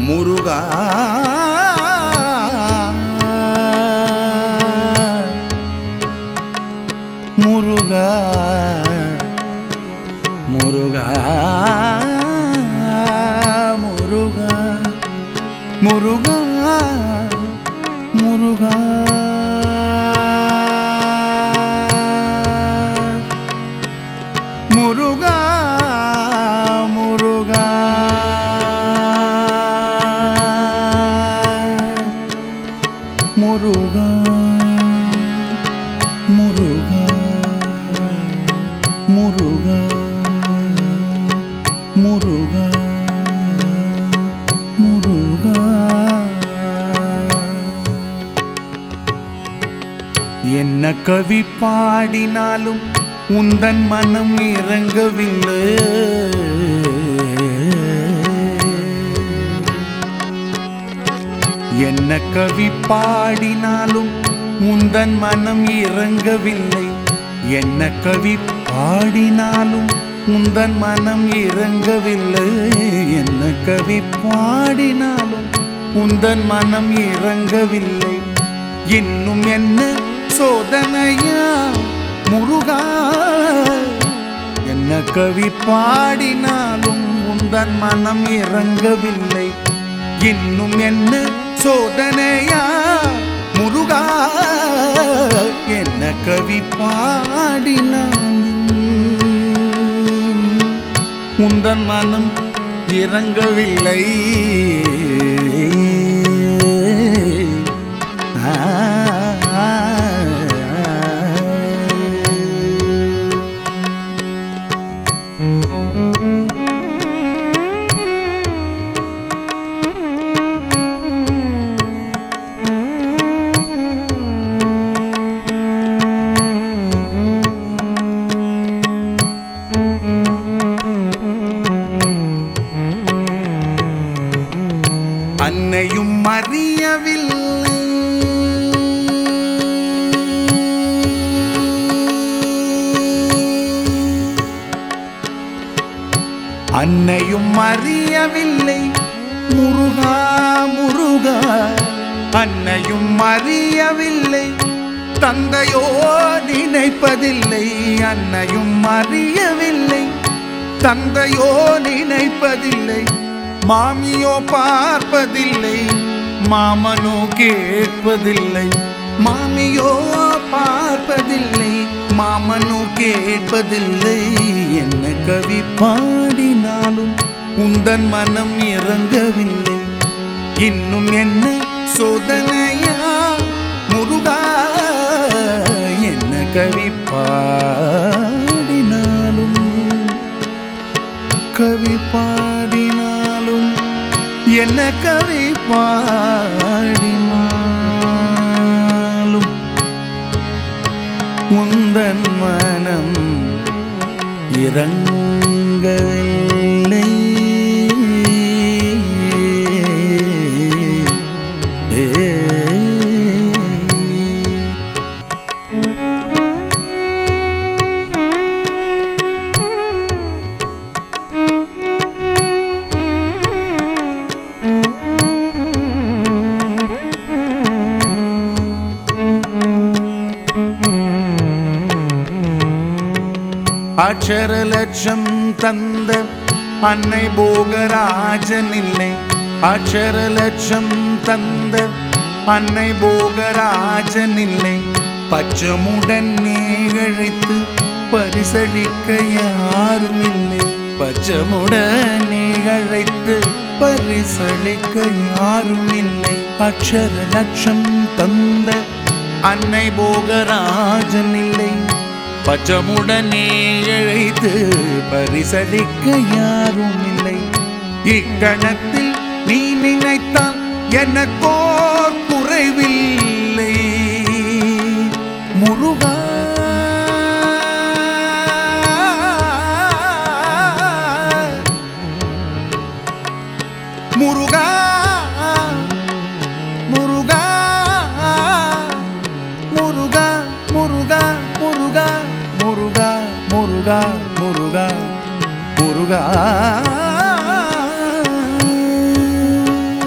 முருகா முருகா முருகா முருகா முருகா முருகா முருகா முருகா முருகா முருகா முருகா முருகா முருகா என்ன கவி பாடினாலும் உந்தன் மனம் இறங்கவில்லை என்ன கவி பாடினாலும் உந்தன் மனம் இறங்கவில்லை என்ன கவி பாடினாலும் உந்தன் மனம் இறங்கவில்லை என்ன கவி பாடினாலும் உந்தன் மனம் இறங்கவில்லை இன்னும் என்ன சோதனையா முருகா என்ன கவி பாடினாலும் உந்தன் மனம் இறங்கவில்லை இன்னும் என்ன சோதனையா முருகா என்ன கவி பாடினாலும் உந்தன் மனம் இறங்கவில்லை அன்னையும் அறியவில்லை அன்னையும் அறியவில்லை முருகா முருகா அன்னையும் அறியவில்லை தந்தையோ நினைப்பதில்லை அன்னையும் அறியவில்லை தந்தையோ நினைப்பதில்லை மாமியோ பார்ப்பதில்லை மாமனோ கேட்பதில்லை மாமியோ பார்ப்பதில்லை மாமனோ கேட்பதில்லை என்ன கவி பாடினாலும் உந்தன் மனம் இறங்கவில்லை இன்னும் என்ன சோதனையா முருகா என்ன கவி பாடினாலும் கவி பாடினாலும் என்ன கவி பாடினாலும் உந்தன் மனம் இறங்கவில்லை ஏ அக்ஷர லட்சம் தந்த அன்னை போகராஜன் இல்லை அக்ஷர லட்சம் தந்த அன்னை போகராஜன் இல்லை பச்சமுடன் நிகழித்து பரிசளிக்க யாரும் இல்லை பச்சமுடன் நிகழைத்து பரிசளிக்க யாரும் இல்லை அக்ஷர லட்சம் தந்த அன்னை போகராஜன் இல்லை பச்சமுடனே இழைத்து பரிசளிக்க யாரும் இல்லை இக்கணத்தில் நீ நினைத்தால் எனக்கோ குறைவில்லை முருகா முருகா முருகா முருகா முருகா முருகா முருகா முருகா முருகா முருகா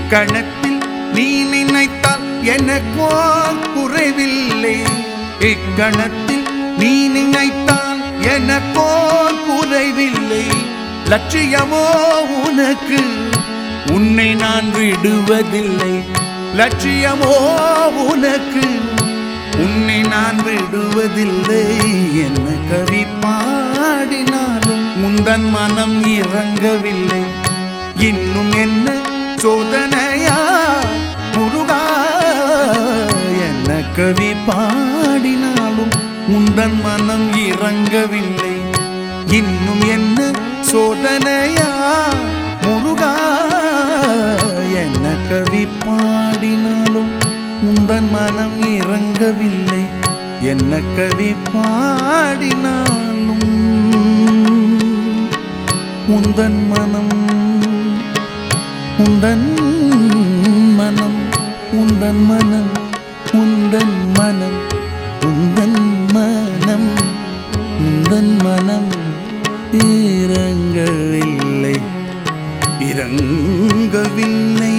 இக்கணத்தில் நீ நினைத்தால் எனக்கோ குறைவில்லை இக்கணத்தில் நீ நினைத்தால் எனக்கோ குறைவில்லை லட்சியமோ உனக்கு உன்னை நான் விடுவதில்லை லட்சியமோ உனக்கு உன்னை நான் விடுவதில்லை என்ன கவி பாடினாலும் முந்தன் மனம் இறங்கவில்லை இன்னும் என்ன சோதனையா முருகா என்ன கவி பாடினாலும் முந்தன் மனம் இறங்கவில்லை இன்னும் என்ன சோதனையா முருகா என்ன கவி பாடினாலும் உந்தன் மனம் இறங்கவில்லை என்ன கவி பாடினாலும் உந்தன் மனம் உந்தன் மனம் உந்தன் மனம் உந்தன் மனம் உந்தன் மனம் உந்தன் மனம் இறங்கவில்லை இறங்கவில்லை